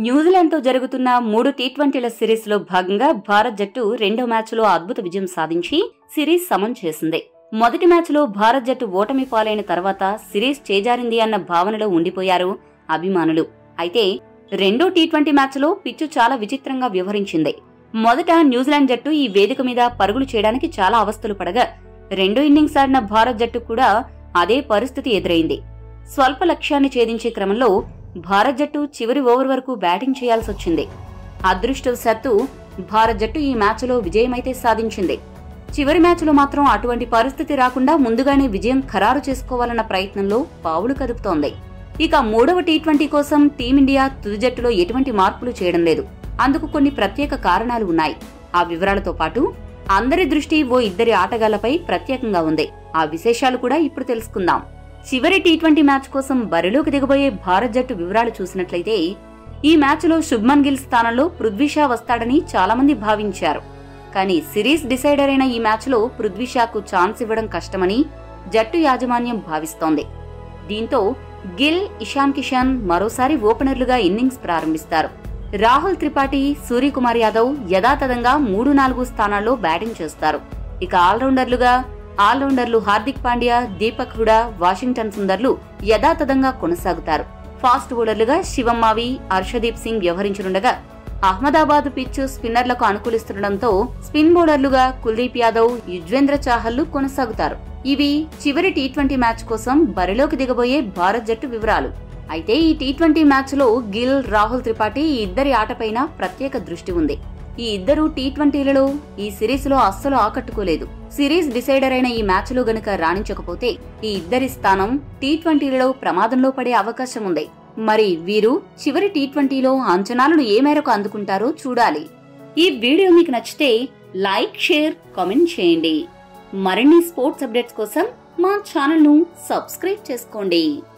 న్యూజిలాండ్తో జరుగుతున్న మూడు టీ ట్వంటీల సిరీస్లో భాగంగా భారత్ జట్టు రెండో మ్యాచ్లో అద్భుత విజయం సాధించి సిరీస్ సమం చేసింది మొదటి మ్యాచ్లో భారత్ జట్టు ఓటమి పాలైన తర్వాత సిరీస్ చేజారింది అన్న భావనలో ఉండిపోయారు అభిమానులు అయితే రెండో టీ ట్వంటీ మ్యాచ్లో పిచ్చు చాలా విచిత్రంగా వ్యవహరించింది మొదట న్యూజిలాండ్ జట్టు ఈ వేదిక మీద పరుగులు చేయడానికి చాలా అవస్థలు పడగా రెండో ఇన్నింగ్స్ ఆడిన భారత్ జట్టు కూడా అదే పరిస్థితి ఎదురైంది స్వల్ప లక్ష్యాన్ని ఛేదించే క్రమంలో భారత్ జట్టు చివరి ఓవర్ వరకు బ్యాటింగ్ చేయాల్సొచ్చింది అదృష్టవశాత్తు భారత్ జట్టు ఈ మ్యాచ్లో విజయమైతే సాధించింది చివరి మ్యాచ్లో మాత్రం అటువంటి పరిస్థితి రాకుండా ముందుగానే విజయం ఖరారు చేసుకోవాలన్న ప్రయత్నంలో పావులు కదుపుతోంది ఇక మూడవ టీ ట్వంటీ కోసం టీమిండియా తుది జట్టులో ఎటువంటి మార్పులు చేయడం లేదు అందుకు కొన్ని ప్రత్యేక కారణాలు ఉన్నాయి ఆ వివరాలతో పాటు అందరి దృష్టి ఓ ఇద్దరి ఆటగాళ్లపై ప్రత్యేకంగా ఉంది ఆ విశేషాలు కూడా ఇప్పుడు తెలుసుకుందాం చివరి టీ ట్వంటీ మ్యాచ్ కోసం బరిలోకి దిగబోయే భారత్ జట్టు వివరాలు చూసినట్లయితే ఈ మ్యాచ్లో శుభ్మన్ గిల్ స్థానంలో పృథ్వీ షా వస్తాడని చాలా మంది భావించారు కానీ సిరీస్ డిసైడర్ అయిన ఈ మ్యాచ్లో పృథ్వీ షాకు ఛాన్స్ ఇవ్వడం కష్టమని జట్టు యాజమాన్యం భావిస్తోంది దీంతో గిల్ ఇషాన్ కిషాన్ మరోసారి ఓపెనర్లుగా ఇన్నింగ్స్ ప్రారంభిస్తారు రాహుల్ త్రిపాఠి సూర్యకుమార్ యాదవ్ యథాతథంగా మూడు నాలుగు స్థానాల్లో బ్యాటింగ్ చేస్తారు ఇక ఆల్రౌండర్లుగా ఆల్రౌండర్లు హార్దిక్ పాండ్యా దీపక్ హుడా వాషింగ్టన్ సుందర్లు యథాతథంగా కొనసాగుతారు ఫాస్ట్ బౌలర్లుగా శివమ్మావి హర్షదీప్ సింగ్ వ్యవహరించనుండగా అహ్మదాబాద్ పిచ్ స్పిన్నర్లకు అనుకూలిస్తుండటంతో స్పిన్ బౌలర్లుగా కుల్దీప్ యాదవ్ యుజ్వేంద్ర చాహల్లు కొనసాగుతారు ఇవి చివరి టీ ట్వంటీ మ్యాచ్ కోసం బరిలోకి దిగబోయే భారత్ జట్టు వివరాలు అయితే ఈ టీ ట్వంటీ మ్యాచ్ లో గిల్ రాహుల్ త్రిపాఠి ఈ ఇద్దరి ఆటపైన ప్రత్యేక దృష్టి ఉంది ఈ ఇద్దరు టీ ట్వంటీలలో ఈ సిరీస్ లో అస్సలు ఆకట్టుకోలేదు సిరీస్ డిసైడర్ అయిన ఈ మ్యాచ్ లో గనుక రాణించకపోతే ఈ ఇద్దరి స్థానం టీ ట్వంటీలలో ప్రమాదంలో పడే అవకాశం ఉంది మరి వీరు చివరి టీ ట్వంటీలో అంచనాలను ఏ మేరకు అందుకుంటారో చూడాలి ఈ వీడియో మీకు నచ్చితే లైక్ షేర్ కామెంట్ చేయండి మరిన్ని స్పోర్ట్స్ అప్డేట్స్ కోసం మా ఛానల్ ను సబ్స్క్రైబ్ చేసుకోండి